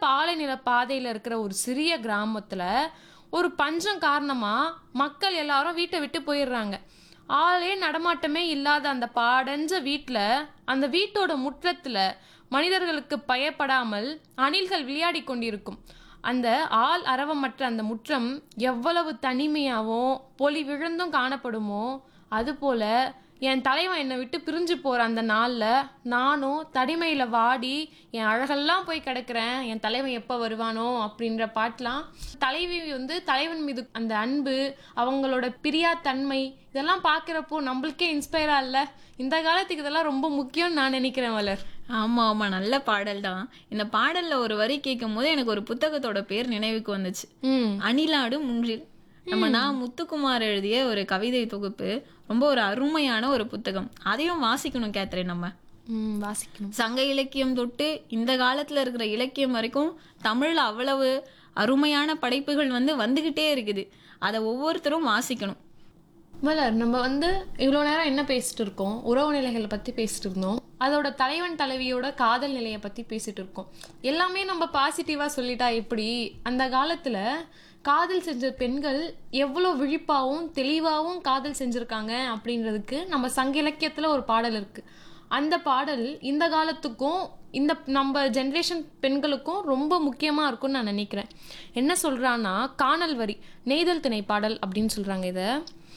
பாலைநில பாதையில இருக்கிற ஒரு சிறிய கிராமத்துல ஒரு பஞ்சம் காரணமா மக்கள் எல்லாரும் வீட்டை விட்டு போயிடுறாங்க ஆளே நடமாட்டமே இல்லாத அந்த பாடஞ்ச வீட்ல அந்த வீட்டோட முற்றத்துல மனிதர்களுக்கு பயப்படாமல் அணில்கள் விளையாடி கொண்டிருக்கும் அந்த ஆள் அரவமற்ற அந்த முற்றம் எவ்வளவு தனிமையாகவும் பொலி விழுந்தும் காணப்படுமோ அதுபோல என் தலைவன் என்னை விட்டு பிரிஞ்சு போற அந்த நாள்ல நானும் தனிமையில வாடி என் அழகெல்லாம் போய் கிடக்குறேன் என் தலைவன் எப்போ வருவானோ அப்படின்ற பாட்டெலாம் தலைவி வந்து தலைவன் மீது அந்த அன்பு அவங்களோட பிரியா தன்மை இதெல்லாம் பார்க்குறப்போ நம்மளுக்கே இன்ஸ்பயரா இல்ல இந்த காலத்துக்கு இதெல்லாம் ரொம்ப முக்கியம்னு நான் நினைக்கிறேன் வளர் ஆமா ஆமா நல்ல பாடல் தான் இந்த பாடல்ல ஒரு வரி கேட்கும் போது எனக்கு ஒரு புத்தகத்தோட பேர் நினைவுக்கு வந்துச்சு ம் அணிலாடு முன்றில் நம்ம நான் முத்துக்குமார் எழுதிய ஒரு கவிதை தொகுப்பு ரொம்ப ஒரு அருமையான ஒரு புத்தகம் அதையும் வாசிக்கணும் கேத்ரின் நம்ம ம் வாசிக்கணும் சங்க இலக்கியம் தொட்டு இந்த காலத்துல இருக்கிற இலக்கியம் வரைக்கும் தமிழ்ல அவ்வளவு அருமையான படைப்புகள் வந்து வந்துகிட்டே இருக்குது அதை ஒவ்வொருத்தரும் வாசிக்கணும் மலர் நம்ம வந்து இவ்வளோ நேரம் என்ன பேசிட்டு இருக்கோம் உறவு நிலைகளை பற்றி பேசிட்டு இருந்தோம் அதோட தலைவன் தலைவியோட காதல் நிலையை பற்றி பேசிட்டு இருக்கோம் எல்லாமே நம்ம பாசிட்டிவாக சொல்லிட்டா எப்படி அந்த காலத்தில் காதல் செஞ்ச பெண்கள் எவ்வளோ விழிப்பாகவும் தெளிவாகவும் காதல் செஞ்சுருக்காங்க அப்படின்றதுக்கு நம்ம சங்க இலக்கியத்தில் ஒரு பாடல் இருக்குது அந்த பாடல் இந்த காலத்துக்கும் இந்த நம்ம ஜென்ரேஷன் பெண்களுக்கும் ரொம்ப முக்கியமாக இருக்கும்னு நான் நினைக்கிறேன் என்ன சொல்கிறான்னா காணல் வரி நெய்தல் திணை பாடல் அப்படின்னு சொல்கிறாங்க இதை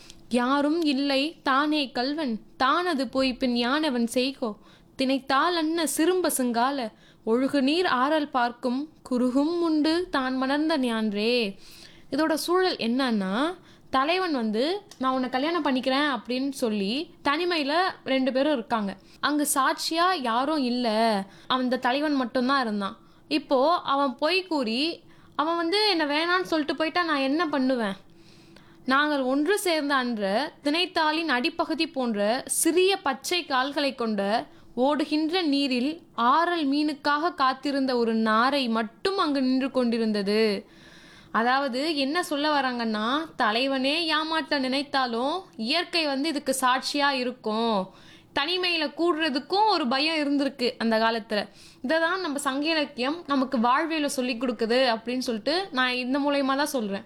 யாரும் இல்லை தானே கல்வன் தானது போய் பின் யானவன் செய்கோ தினைத்தால் அன்ன சிறும்ப சிங்கால ஒழுகு நீர் ஆறல் பார்க்கும் குறுகும் உண்டு தான் மணர்ந்த ஞான்றே இதோட சூழல் என்னன்னா தலைவன் வந்து நான் உன்னை கல்யாணம் பண்ணிக்கிறேன் அப்படின்னு சொல்லி தனிமையில் ரெண்டு பேரும் இருக்காங்க அங்கே சாட்சியா யாரும் இல்லை அந்த தலைவன் மட்டும்தான் இருந்தான் இப்போ அவன் பொய் கூறி அவன் வந்து என்னை வேணான்னு சொல்லிட்டு போயிட்டா நான் என்ன பண்ணுவேன் நாங்கள் ஒன்று சேர்ந்த அன்று திணைத்தாளின் அடிப்பகுதி போன்ற சிறிய பச்சை கால்களை கொண்ட ஓடுகின்ற நீரில் ஆறல் மீனுக்காக காத்திருந்த ஒரு நாரை மட்டும் அங்கு நின்று கொண்டிருந்தது அதாவது என்ன சொல்ல வராங்கன்னா தலைவனே ஏமாற்ற நினைத்தாலும் இயற்கை வந்து இதுக்கு சாட்சியா இருக்கும் தனிமையில கூடுறதுக்கும் ஒரு பயம் இருந்திருக்கு அந்த காலத்துல இதை தான் நம்ம சங்க இலக்கியம் நமக்கு வாழ்வியல சொல்லி கொடுக்குது அப்படின்னு சொல்லிட்டு நான் இந்த மூலயமா தான் சொல்றேன்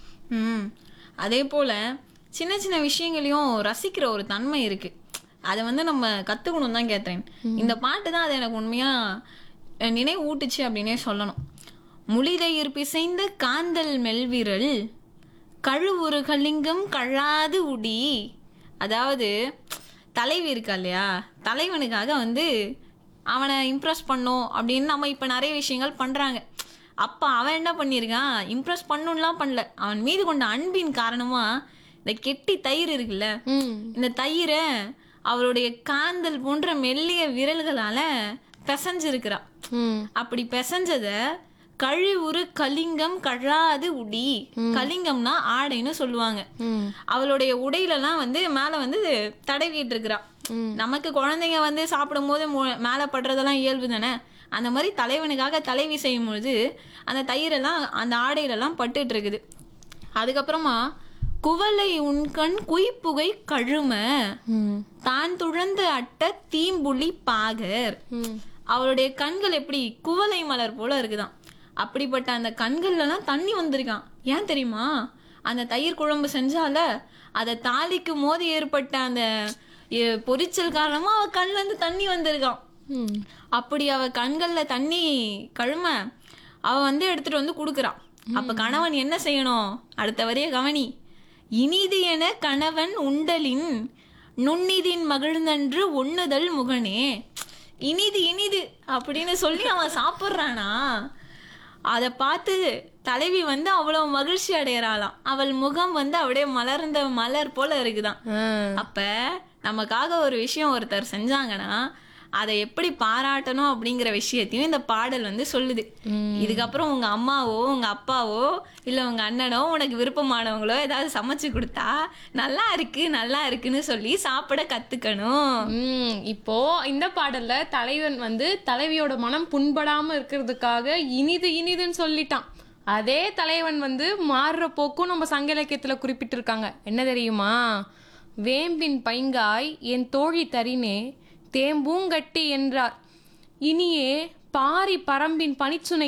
ம் அதே போல சின்ன சின்ன விஷயங்களையும் ரசிக்கிற ஒரு தன்மை இருக்கு அதை வந்து நம்ம கத்துக்கணும் தான் கேட்குறேன் இந்த பாட்டு தான் அதை எனக்கு உண்மையா அஹ், நினைவு ஊட்டுச்சு அப்படின்னே சொல்லணும் முளிதயிர் பிசைந்த காந்தல் மெல்விரல் கழுவுறு கலிங்கம் கழாது உடி அதாவது தலைவி இருக்கா இல்லையா தலைவனுக்காக வந்து அவனை இம்ப்ரெஸ் பண்ணும் அப்படின்னு நம்ம இப்போ நிறைய விஷயங்கள் பண்ணுறாங்க அப்போ அவன் என்ன பண்ணியிருக்கான் இம்ப்ரெஸ் பண்ணும்லாம் பண்ணல அவன் மீது கொண்ட அன்பின் காரணமாக இந்த கெட்டி தயிர் இருக்குல்ல ம் இந்த தயிரை அவருடைய காந்தல் போன்ற மெல்லிய விரல்களால பிசைஞ்சிருக்கிறா ம் அப்படி பிசைஞ்சத கழிவுறு கலிங்கம் கழாது உடி கலிங்கம்னா ஆடைன்னு சொல்லுவாங்க ம் அவளுடைய உடையிலலாம் வந்து மேல வந்து தடவிட்டு இருக்கிறா நமக்கு குழந்தைங்க வந்து சாப்பிடும்போது மு- மேல படுறதெல்லாம் இயல்பு தானே அந்த மாதிரி தலைவனுக்காக தலைவி செய்யும் பொழுது அந்த தயிரெல்லாம் அந்த ஆடையிலெல்லாம் பட்டுட்டு இருக்குது அதுக்கப்புறமா குவளை உண்கண் குய்ப்புகை கழும ம் தான் துழந்த அட்ட தீம்புலி பாகர் ம் அவளுடைய கண்கள் எப்படி குவளை மலர் போல இருக்குதாம் அப்படிப்பட்ட அந்த கண்கள்லாம் தண்ணி வந்திருக்கான் ஏன் தெரியுமா அந்த தயிர் குழம்பு செஞ்சால அதை தாளிக்கும் போது ஏற்பட்ட அந்த எ, பொரிச்சல் காரணமா அவ கண்ல இருந்து தண்ணி வந்திருக்கான் ம் அப்படி அவ கண்கள்ல தண்ணி கழும அவ வந்து எடுத்துட்டு வந்து கொடுக்குறான் அப்ப கணவன் என்ன செய்யணும் அடுத்த வரைய கவனி இனிது என கணவன் உண்டலின் நுண்ணிதின் மகிழ்ந்தன்று உண்ணுதல் முகனே இனிது இனிது அப்படின்னு சொல்லி அவன் சாப்பிட்றானா அதை பார்த்து தலைவி வந்து அவ்வளவு மகிழ்ச்சி அடையறாளாம் அவள் முகம் வந்து அப்படியே மலர்ந்த மலர் போல இருக்குதாம் ஆ அப்ப நமக்காக ஒரு விஷயம் ஒருத்தர் செஞ்சாங்கன்னா அதை எப்படி பாராட்டணும் அப்படிங்கிற விஷயத்தையும் இந்த பாடல் வந்து சொல்லுது இதுக்கப்புறம் உங்க அம்மாவோ உங்க அப்பாவோ இல்ல உங்க அண்ணனோ உனக்கு விருப்பமானவங்களோ ஏதாவது சமைச்சு கொடுத்தா நல்லா இருக்கு நல்லா இருக்குன்னு சொல்லி சாப்பிட கத்துக்கணும் ம் இப்போ இந்த பாடல்ல தலைவன் வந்து தலைவியோட மனம் புண்படாம இருக்கிறதுக்காக இனிது இனிதுன்னு சொல்லிட்டான் அதே தலைவன் வந்து மாறுற போக்கும் நம்ம சங்க இலக்கியத்துல குறிப்பிட்டிருக்காங்க என்ன தெரியுமா வேம்பின் பைங்காய் என் தோழி தரினே தேம்பூங்கட்டி என்றார் இனியே பாரி பரம்பின் பனிச்சுனை